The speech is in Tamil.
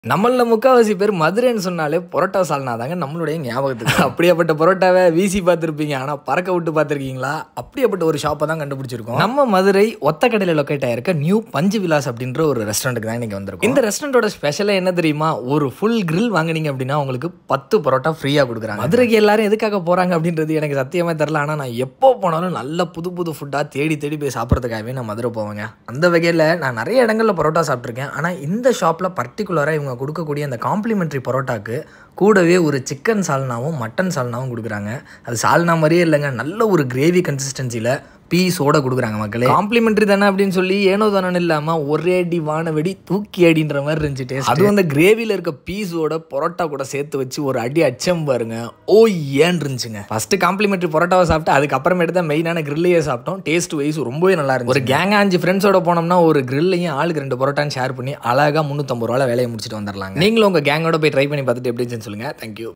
நம்மள முக்காவாசி பேர் மதுரைன்னு சொன்னாலே பரோட்டா சால்னா தாங்க நம்மளுடைய ஞாபகத்துக்கு அப்படியாப்பட்ட பரோட்டாவை வீசி பார்த்துருப்பீங்க ஆனால் பறக்க விட்டு பார்த்துருக்கீங்களா அப்படியாப்பட்ட ஒரு ஷாப்பை தான் கண்டுபிடிச்சிருக்கோம் நம்ம மதுரை ஒத்த கடையில் லொக்கேட் ஆயிருக்க நியூ பஞ்சு விலாஸ் அப்படின்ற ஒரு ரெஸ்டாரண்ட்டுக்கு தான் இன்னைக்கு வந்திருக்கோம் இந்த ரெஸ்டாரண்ட்டோட ஸ்பெஷலாக என்ன தெரியுமா ஒரு ஃபுல் கிரில் வாங்குனீங்க அப்படின்னா உங்களுக்கு பத்து பரோட்டா ஃப்ரீயாக கொடுக்குறாங்க மதுரைக்கு எல்லாரும் எதுக்காக போகிறாங்க அப்படின்றது எனக்கு சத்தியமாக தெரில ஆனால் நான் எப்போ போனாலும் நல்ல புது புது ஃபுட்டாக தேடி தேடி போய் சாப்பிட்றதுக்காகவே நான் மதுரை போவேங்க அந்த வகையில் நான் நிறைய இடங்களில் பரோட்டா சாப்பிட்ருக்கேன் ஆனால் இந்த ஷாப்பில் பர்டிகுலராக இவங்க கொடுக்கக்கூடிய அந்த காம்ப்ளிமெண்ட்ரி பரோட்டாக்கு கூடவே ஒரு சிக்கன் சால்னாவும் மட்டன் சால்னாவும் கொடுக்குறாங்க அது சால்னா மாதிரியே இல்லைங்க நல்ல ஒரு கிரேவி கன்சிஸ்டன்சியில் பீஸோட கொடுக்குறாங்க மக்களே காம்ப்ளிமெண்ட்ரி தானே அப்படின்னு சொல்லி ஏனோ தானே இல்லாமல் ஒரே அடி வானவெடி தூக்கி அடின்ற மாதிரி இருந்துச்சு taste. அதுவும் அந்த கிரேவியில் இருக்க பீஸோட பரோட்டா கூட சேர்த்து வச்சு ஒரு அடி அச்சம் பாருங்க ஓ ஏன் இருந்துச்சுங்க ஃபர்ஸ்ட் காம்ப்ளிமெண்ட்ரி பரோட்டாவை சாப்பிட்டு அதுக்கப்புறமேட்டு தான் மெயினான கிரில்லையே சாப்பிட்டோம் டேஸ்ட் வைஸ் ரொம்பவே நல்லா இருந்துச்சு ஒரு கேங் அஞ்சு ஃப்ரெண்ட்ஸோட போனோம்னா ஒரு கிரில்லையும் ஆளுக்கு ரெண்டு பரோட்டான்னு ஷேர் பண்ணி அழகாக முந்நூற்றம்பது ரூபா வேலையை முடிச்சுட்டு வந்துடலாங்க நீங்களும் உங்கள் கேங்கோட போய் ட்ரை பண்ணி பார்த்துட்டு எப்படி இருந்துச்சுன்னு சொல்லுங்கள் தேங்க்யூ